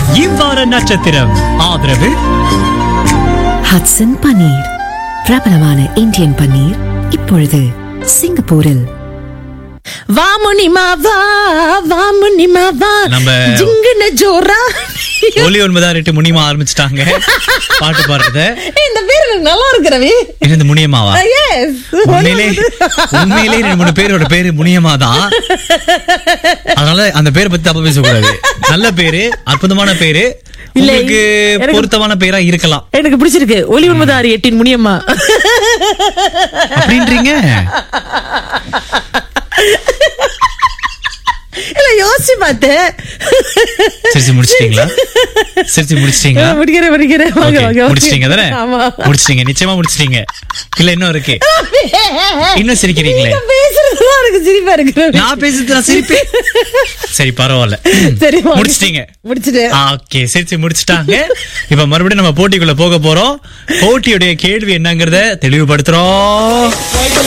இவ்வார நட்சத்திரம் ஆதரவு ஹட்சன் பன்னீர் பிரபலமான இந்தியன் பன்னீர் இப்பொழுது சிங்கப்பூரில் வா முனிமா வா வா முனிமா வா நம்ம- ஜிங்குன ஜோரா ஒலி ஒன்பதா ரெட்டு முனியமா ஆரம்பிச்சிட்டாங்க பாட்டு பாடுறத இந்த பேர் எனக்கு நல்லா இருக்கு ரவி என்னது முனியமாவா எஸ் உண்மையிலே உண்மையிலே ரெண்டு மூணு பேரோட பேரு முனியமா தான் அதனால அந்த பேரை பத்தி தப்பா பேசக்கூடாது நல்ல பேரு அற்புதமான பேரு இல்லை, உங்களுக்கு எனக்கு- பொருத்தமான பேரா இருக்கலாம் எனக்கு பிடிச்சிருக்கு ஒலி ஒன்பதாறு எட்டின் முனியம்மா அப்படின்றீங்க இல்ல யோசிச்சு பார்த்தேன் சிரிச்சு முடிச்சிட்டீங்களா சிரிச்சு முடிச்சிட்டீங்களா முடிக்கிறேன் முடிக்கிறேன் வாங்க Okay, வாங்க முடிச்சிட்டீங்க தானே ஆமா முடிச்சிட்டீங்க நிச்சயமா முடிச்சிட்டீங்க இல்ல இன்னும் இருக்கு இன்னும் சிரிக்கிறீங்களே நீங்க பேசுறதுலாம் எனக்கு சிரிப்பா இருக்கு ரவி. நான் பேசுறது நான் சிரிப்பேன் சரி பரவாயில்ல சரி வாங்க. முடிச்சிட்டீங்க முடிச்சிட்டேன் ஓகே சிரிச்சு முடிச்சிட்டாங்க இப்ப மறுபடியும் நம்ம போட்டிக்குள்ள போக போறோம் போட்டியுடைய கேள்வி என்னங்கறத தெளிவுபடுத்துறோம்